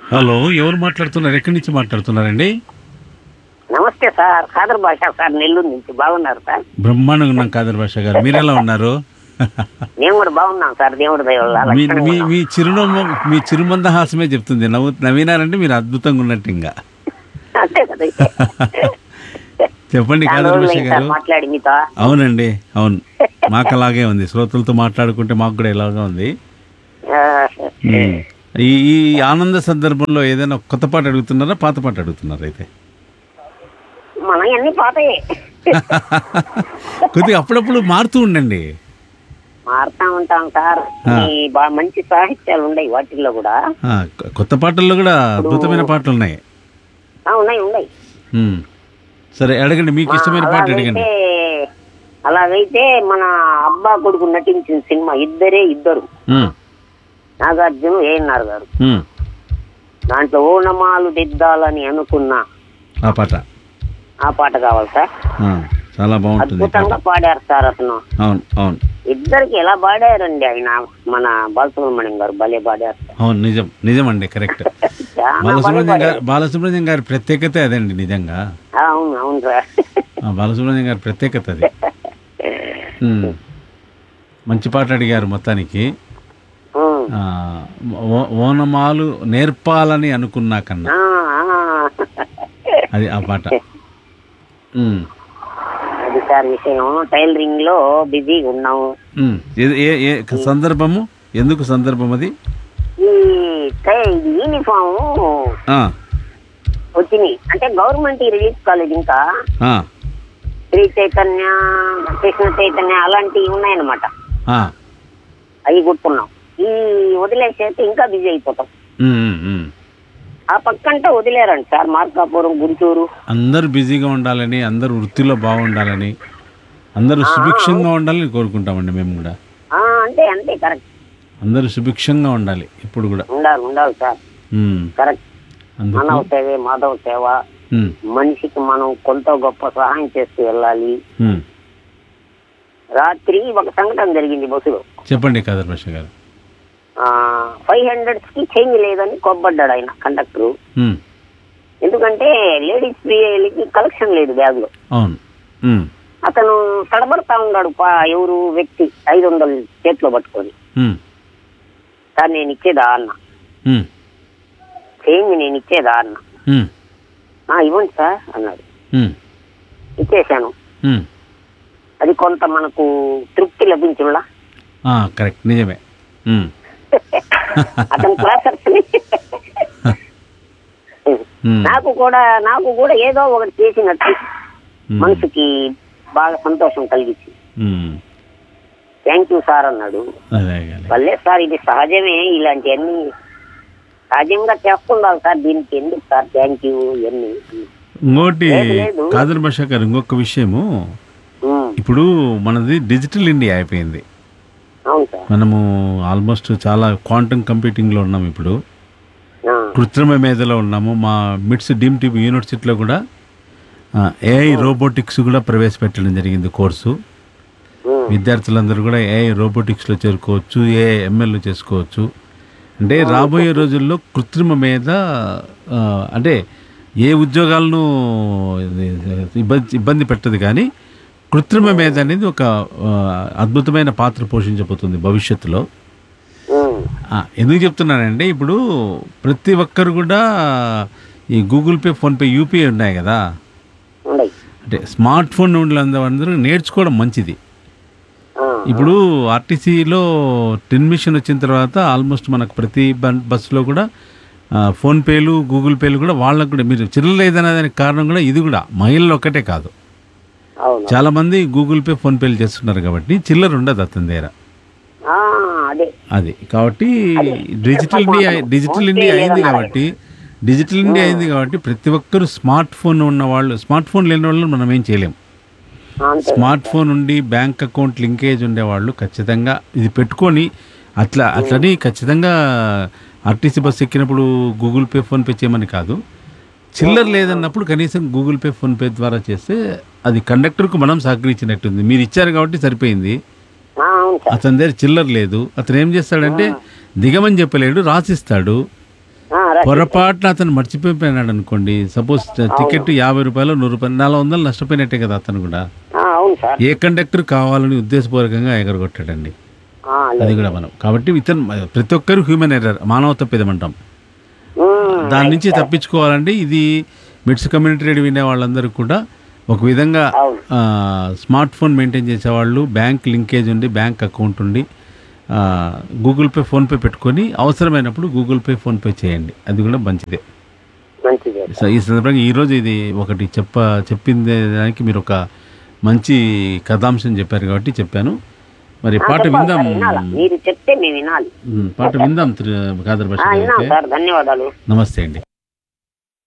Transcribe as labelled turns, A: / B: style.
A: Hello ఎవరు మాట్లాడుతున్నారు ఎక్కడి నుంచి మాట్లాడుతున్నారండి
B: నమస్తే సార్ ఖాదర్ భాషా సార్ నెల్లూరు నుంచి బాగున్నారు సార్
A: బ్రహ్మాండంగా ఉన్నాం కాదర్ భాష గారు మీరు ఎలా ఉన్నారు
B: మేము కూడా బాగున్నాం సార్ దేవుడి దయ వల్ల
A: మీ
B: లక్షణంగా
A: మీ
B: ఉన్నాం.
A: మీ చిరునవ్వు మీ చిరుమందహాసమే చెప్తుంది నవ్వు నవ్వినారంటే మీరు అద్భుతంగా ఉన్నట్టు ఇంకా
B: అంతే కదా
A: చెప్పండి
B: చాలా
A: కాదర్ భాష
B: రోజులైంది సార్
A: గారు
B: మాట్లాడి మీతో
A: అవునండి అవును మాకు అలాగే ఉంది శ్రోతలతో మాట్లాడుకుంటే మాకు కూడా ఇలాగే ఉంది
B: ఆ,
A: ఉమ్. ఈ ఈ ఆనంద సందర్భంలో ఏదైనా కొత్త పాట అడుగుతున్నారా పాత పాట అడుగుతున్నారా అయితే
B: మనం అన్ని పాతయే
A: కొద్దిగా అప్పుడప్పుడు మారుతూ ఉండండి
B: మారుతా ఉంటాం సార్
A: ఆ.
B: ఈ బా మంచి సాహిత్యాలు ఉన్నాయి వాటిల్లో కూడా
A: ఆ, కొ- కొత్త పాటల్లో కూడా అద్భుతమైన పాటలు ఉన్నాయి
B: ఆ, ఉన్నాయి ఉన్నాయి
A: ఉమ్. సరే అడగండి మీకు ఇష్టమైన పాట అడగండి
B: అలాగైతే అలాగైతే మన అబ్బా కొడుకు నటించిన సినిమా ఇద్దరే ఇద్దరు
A: ఉమ్,
B: నాగార్జున ఏఎన్ఆర్ గారు
A: ఉమ్.
B: దాంట్లో ఓనమాలు దిద్దాలని అనుకున్నా
A: ఆ పాట
B: ఆ పాట కావాలి సార్
A: ఆ, చాలా బాగుంటుంది ఈ పాట
B: అద్భుతంగా పాడారు సార్ అతను
A: అవును అవును
B: ఇద్దరికి ఎలా పాడారండి ఆయన మన బాలసుబ్రహ్మణ్యం గారు భలే పాడారు
A: అవును నిజం నిజం అండి కరెక్ట్
B: చాలా భలే
A: బాలసుబ్రహ్మణ్యం గారు
B: పాడారు.
A: బాలసుబ్రహ్మణ్యం గారి ప్రత్యేకత అదండి నిజంగా
B: ఆ, అవును అవును సార్
A: ఆ, బాలసుబ్రహ్మణ్యం గారి ప్రత్యేకత అది ఉమ్. మంచి పాట అడిగారు మొత్తానికి
B: ఉమ్.
A: ఆ, ఓ- ఓనమాలు నేర్పాలని అనుకున్నా కన్నా
B: ఆ, ఆ.
A: అది ఆ పాట ఉమ్,
B: అది సార్ విషయం టైలరింగ్ లో బిజీగా ఉన్నాము
A: ఉమ్. ఏ- ఏ ఏ సందర్భము ఎందుకు సందర్భం అది
B: ఈ టై- యూనిఫామ్
A: ఆ,
B: వచ్చినాయి అంటే గవర్నమెంట్ రిలీజ్ కాలేదు ఇంకా
A: ఆ,
B: శ్రీ చైతన్య కృష్ణ చైతన్య అలాంటివి ఉన్నాయన్నమాట
A: ఆ.
B: అవి గుర్తున్నాం ఈ వదిలేసేస్తే ఇంకా బిజీ అయిపోతాం
A: ఉమ్, ఉమ్, ఉమ్.
B: ఆ పక్కంటే వదిలేరండి సార్ మార్కాపురం గుంటూరు
A: అందరూ బిజీగా ఉండాలని అందరూ వృత్తిలో బాగుండాలని అందరూ సుభిక్షంగా ఉండాలని కోరుకుంటామండి మేము కూడా
B: ఆ, అంతే అంతే కరెక్ట్
A: అందరూ సుభిక్షంగా ఉండాలి ఇప్పుడు కూడా
B: ఉండాలి ఉండాలి సార్
A: ఉమ్,
B: కరెక్ట్
A: అందుకు
B: మానవ సేవే మాధవ సేవ
A: ఉమ్,
B: మనిషికి మనం కొంత గొప్ప సహాయం చేస్తూ వెళ్ళాలి
A: ఉమ్.
B: రాత్రి ఒక సంఘటన జరిగింది బస్సులో
A: చెప్పండి కాదర్ భాష గారు
B: ఫైవ్ హండ్రెడ్స్ కి చేంజ్ లేదని కొబ్బడ్డాడు ఆయన కండక్టర్
A: ఉమ్,
B: ఎందుకంటే లేడీస్ ప్రియులకి కలెక్షన్ లేదు బ్యాగ్ లో
A: అవును ఉమ్,
B: అతను తడబడతా ఉన్నాడు పా ఎవరు వ్యక్తి ఐదు వందలు చేతిలో పట్టుకొని
A: ఉమ్,
B: సార్ నేను ఇచ్చేదా అన్న
A: ఉమ్,
B: చేంజ్ నేను ఇచ్చేదా అన్న
A: ఉమ్,
B: "ఆ, ఇవ్వండి సార్ అన్నాడు
A: ఉమ్,
B: ఇచ్చేశాను
A: ఉమ్.
B: అది కొంత మనకు తృప్తి లభించులా
A: ఆ, కరెక్ట్ నిజమే ఉమ్,
B: అతని క్లాసర్స్
A: ఉమ్,
B: నాకు కూడా నాకు కూడా ఏదో ఒకటి చేసినట్టు
A: ఉమ్,
B: మనసుకి బాగా సంతోషం కలిగించి
A: ఉమ్.
B: థ్యాంక్ యూ సార్ అన్నాడు
A: అదే అదే.
B: భలే సార్ ఇది సహజమే ఇలాంటివన్నీ సహజంగా చేస్తుండాలి సార్ దీనికి ఎందుకు సార్ థ్యాంక్ యూ ఇవన్నీ
A: ఇంకోటి
B: లేదు, లేదు.
A: కాదర్ భాష గారు ఇంకొక విషయము
B: ఉమ్,
A: ఇప్పుడు మనది డిజిటల్ ఇండియా అయిపోయింది
B: అవును సార్
A: మనము ఆల్మోస్ట్ చాలా క్వాంటమ్ కంప్యూటింగ్లో ఉన్నాం ఇప్పుడు
B: ఆ,
A: కృత్రిమ మేధలో ఉన్నాము మా మిడ్స్ డీమ్ టీవీ యూనివర్సిటీలో కూడా ఏఐ రోబోటిక్స్ కూడా ప్రవేశపెట్టడం జరిగింది కోర్సు
B: ఉమ్,
A: విద్యార్థులందరూ కూడా ఏఐ రోబోటిక్స్లో చేరుకోవచ్చు ఏఐ ఎంఎల్లో చేసుకోవచ్చు అంటే రాబోయే రోజుల్లో కృత్రిమ మీద ఆ, అంటే ఏ ఉద్యోగాలను ఇది, ఇబ్బంది ఇబ్బంది పెట్టదు కానీ కృత్రిమ మీద అనేది ఒక ఆ, అద్భుతమైన పాత్ర పోషించబోతుంది భవిష్యత్తులో
B: ఉమ్,
A: ఆ, ఎందుకు చెప్తున్నానంటే ఇప్పుడు ప్రతి ఒక్కరు కూడా ఈ గూగుల్ పే ఫోన్పే యూపీఐ ఉన్నాయి కదా
B: ఉన్నాయి
A: అంటే స్మార్ట్ ఫోన్ అందరూ నేర్చుకోవడం మంచిది
B: ఆ,
A: ఇప్పుడు ఆర్టీసీలో టెన్ మిషన్ వచ్చిన తర్వాత ఆల్మోస్ట్ మనకు ప్రతి బన్- బస్సులో కూడా ఆ, ఫోన్పేలు గూగుల్ పేలు కూడా వాళ్ళకు కూడా మీరు చిల్లర లేదనే దానికి కారణం కూడా ఇది కూడా మహిళలు ఒక్కటే కాదు
B: అవును
A: చాలామంది గూగుల్ పే ఫోన్పేలు చేస్తున్నారు కాబట్టి చిల్లర ఉండదు అతని దగ్గర
B: ఆ, అదే
A: అది కాబట్టి డిజిటల్ ఇండియా డిజిటల్ ఇండియా అయింది కాబట్టి డిజిటల్ ఇండియా అయింది కాబట్టి ప్రతి ఒక్కరు స్మార్ట్ ఫోన్ ఉన్న వాళ్ళు స్మార్ట్ ఫోన్ లేని వాళ్ళు మనం ఏం చేయలేం
B: అంతే
A: స్మార్ట్ ఫోన్ ఉండి బ్యాంక్ అకౌంట్ లింకేజ్ ఉండేవాళ్ళు ఖచ్చితంగా ఇది పెట్టుకొని అట్లా అట్లని ఖచ్చితంగా ఆర్టీసీ బస్ ఎక్కినప్పుడు గూగుల్ పే ఫోన్పే చేయమని కాదు చిల్లర లేదన్నప్పుడు కనీసం గూగుల్ పే ఫోన్పే ద్వారా చేస్తే అది కండక్టర్కు మనం సహకరించినట్టుంది మీరు ఇచ్చారు కాబట్టి సరిపోయింది
B: ఆ, అవును సార్
A: అతని దగ్గర చిల్లర లేదు అతను ఏం చేస్తాడంటే దిగమని చెప్పలేడు రాసిస్తాడు
B: ఆ, రసీదు.
A: పొరపాటున అతను మర్చిపోయిపోయినాడు అనుకోండి సపోజ్ టికెట్ యాభై రూపాయలు నూరు రూపాయలు నాలుగు వందలు నష్టపోయినట్టే కదా అతను కూడా
B: ఆ, అవును సార్
A: ఏ కండక్టర్ కావాలని ఉద్దేశపూర్వకంగా ఎగరగొట్టాడండి
B: ఆ, లేదు.
A: అది కూడా మనం కాబట్టి ఇతను ప్రతి ఒక్కరు హ్యూమన్ ఎర్రర్ మానవ తప్పిదమంటాం
B: ఉమ్,
A: దాని నుంచి తప్పించుకోవాలంటే ఇది మిడ్స్ కమ్యూనిటీ రేడియో వినే వాళ్ళందరూ కూడా ఒక విధంగా
B: అవును
A: ఆ, స్మార్ట్ ఫోన్ మెయింటైన్ చేసేవాళ్ళు బ్యాంక్ లింకేజ్ ఉండి బ్యాంక్ అకౌంట్ ఉండి ఆ, గూగుల్ పే ఫోన్పే పెట్టుకొని అవసరమైనప్పుడు గూగుల్ పే ఫోన్పే చేయండి అది కూడా మంచిదే
B: మంచిది
A: సో ఈ సందర్భంగా ఈరోజు ఇది ఒకటి చెప్ప చెప్పింది దానికి మీరు ఒక మంచి కథాంశం చెప్పారు కాబట్టి చెప్పాను మరి పాట విందాం
B: వినాలా మీరు చెప్తే మేము వినాలి
A: ఉమ్, పాట విందాం త్రి- ఖాదర్
B: ఆ,
A: బషీర్ గారు
B: విన్నాం
A: అయితే
B: సార్ ధన్యవాదాలు
A: నమస్తే అండి